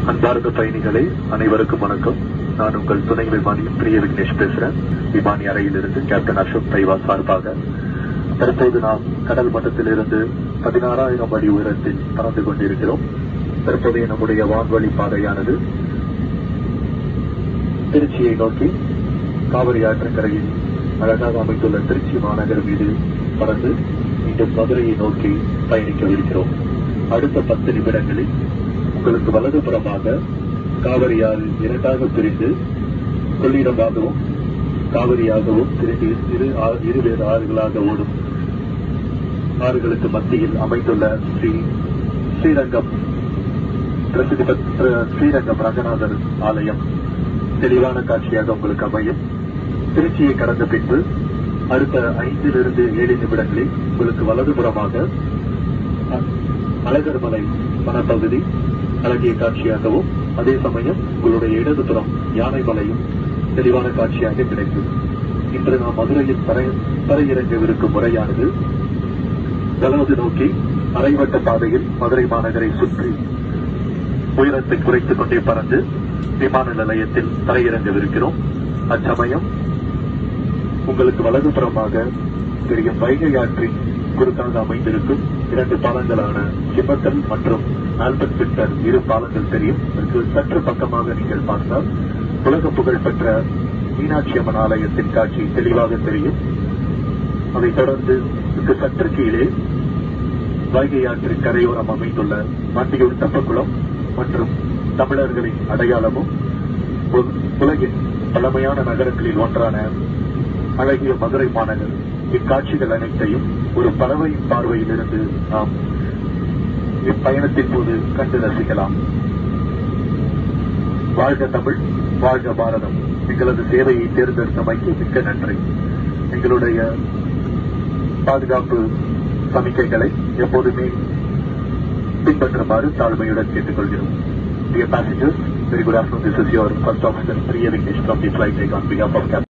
அன்பார்ந்த பயணிகளே அனைவருக்கும் வணக்கம் நான் உங்கள் துணை விமானி பிரிய விக்னேஷ் பேசுறேன் விமானி அறையிலிருந்து கேப்டன் அசோக் தைவா சார்பாக தற்போது நாம் கடல் மட்டத்திலிருந்து பதினாறாயிரம் அடி உயரத்தில் பறந்து கொண்டிருக்கிறோம் தற்போதைய நம்முடைய வான்வழி பாதையானது திருச்சியை நோக்கி காவிரி ஆற்றங்கரையில் அழகாக அமைந்துள்ள திருச்சி மாநகர் மீது பறந்து மீண்டும் மதுரையை நோக்கி பயணிக்கவிருக்கிறோம் அடுத்த பத்து நிமிடங்களில் உங்களுக்கு வலதுபுறமாக காவிரி ஆறு இரண்டாக பிரிந்து கொள்ளிடமாகவும் காவிரியாகவும் பிரிந்து இரு ஆ- இருவேறு ஆறுகளாக ஓடும் ஆறுகளுக்கு மத்தியில் அமைந்துள்ள ஸ்ரீ ஸ்ரீரங்கம் பிரசித்தி பெற்ற ஸ்ரீரங்கம் ரங்கநாதர் ஆலயம் தெளிவான காட்சியாக உங்களுக்கு அமையும் திருச்சியை கடந்த பின்பு அடுத்த ஐந்திலிருந்து ஏழு நிமிடங்களில் உங்களுக்கு வலதுபுறமாக அ- அழகர் மலை வனப்பகுதி அழகிய காட்சியாகவும் அதே சமயம் உங்களுடைய இடதுபுறம் யானை மலையும் தெளிவான காட்சியாக கிடைக்கும் இன்று நாம் மதுரையில் தரை தரையிறங்கவிருக்கும் முறையானது வலது நோக்கி அரைவட்ட பாதையில் மதுரை மாநகரை சுற்றி உயரத்தை குறைத்துக் கொண்டே பறந்து விமான நிலையத்தில் தரையிறங்கவிருக்கிறோம் அச்சமயம் உங்களுக்கு வலதுபுறமாக தெரியும் வைகை ஆற்றின் குறுக்காக அமைந்திருக்கும் இரண்டு பாலங்களான சிம்மத்தல் மற்றும் ஆல்பர்ட் பிட்டர் இரு பாலங்கள் தெரியும் இதற்கு சற்று பக்கமாக நீங்கள் பார்த்தால் உலக புகழ்பெற்ற மீனாட்சி அம்மன் ஆலயத்தின் காட்சி தெளிவாக தெரியும் அதைத் தொடர்ந்து இதற்கு சற்று கீழே வைகை ஆற்றின் கரையோரம் அமைந்துள்ள வண்டியூர் தெப்பக்குளம் மற்றும் தமிழர்களின் அடையாளமும் உ- உலகின் பழமையான நகரங்களில் ஒன்றான அழகிய மதுரை மாநகர் இக்காட்சிகள் அனைத்தையும் ஒரு பறவையின் பார்வையிலிருந்து நாம் இப்பயணத்தின் போது கண்டு ரசிக்கலாம் வாழ்க தமிழ் வாழ்க பாரதம் எங்களது சேவையை தேர்ந்தெடுத்தமைக்கு மிக்க நன்றி எங்களுடைய பாதுகாப்பு சமிக்கைகளை எப்போதுமே பின்பற்றுமாறு தாழ்மையுடன் கேட்டுக்கொள்கிறோம் Dear passengers, very good afternoon. This is your first officer, Priya Vignesh from the flight deck on behalf of Captain